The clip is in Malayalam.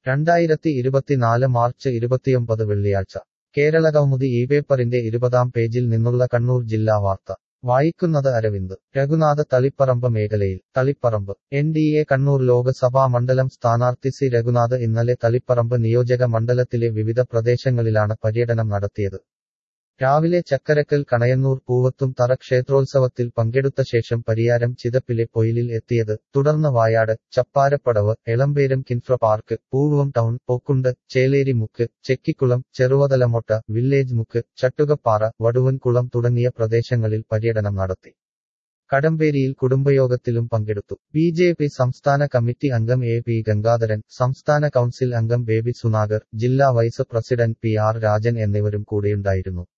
രണ്ടായിരത്തി ഇരുപത്തിനാല് മാർച്ച് ഇരുപത്തിയൊമ്പത് വെള്ളിയാഴ്ച കേരളകൗമുദി ഈ പേപ്പറിന്റെ ഇരുപതാം പേജിൽ നിന്നുള്ള കണ്ണൂർ ജില്ലാ വാർത്ത വായിക്കുന്നത് അരവിന്ദ് രഘുനാഥ് തളിപ്പറമ്പ് മേഖലയിൽ Taliparamba N D A Kannur Lok Sabha മണ്ഡലം സ്ഥാനാർത്ഥി സി രഘുനാഥ് ഇന്നലെ തളിപ്പറമ്പ് നിയോജക മണ്ഡലത്തിലെ വിവിധ പ്രദേശങ്ങളിലാണ് പര്യടനം നടത്തിയത് രാവിലെ ചക്കരക്കൽ കണയന്നൂർ പൂവത്തും തറ ക്ഷേത്രോത്സവത്തിൽ പങ്കെടുത്ത ശേഷം പരിയാരം ചിതപ്പിലെ പൊയിലിൽ എത്തിയത് തുടർന്ന് Vayad Chapparapadavu Elamberam Kinfra park Poovam town Pokkund Cheleri Mukku Chekkikulam ചെറുവതലമൊട്ട village മുക്ക് ചട്ടുകപ്പാറ വടുവൻകുളം തുടങ്ങിയ പ്രദേശങ്ങളിൽ പര്യടനം നടത്തി കടമ്പേരിയിൽ കുടുംബയോഗത്തിലും പങ്കെടുത്തു ബി ജെ പി സംസ്ഥാന കമ്മിറ്റി അംഗം എ പി ഗംഗാധരൻ സംസ്ഥാന കൗൺസിൽ അംഗം ബേബി സുനാഗർ ജില്ലാ vice president P R Rajan എന്നിവരും കൂടെയുണ്ടായിരുന്നു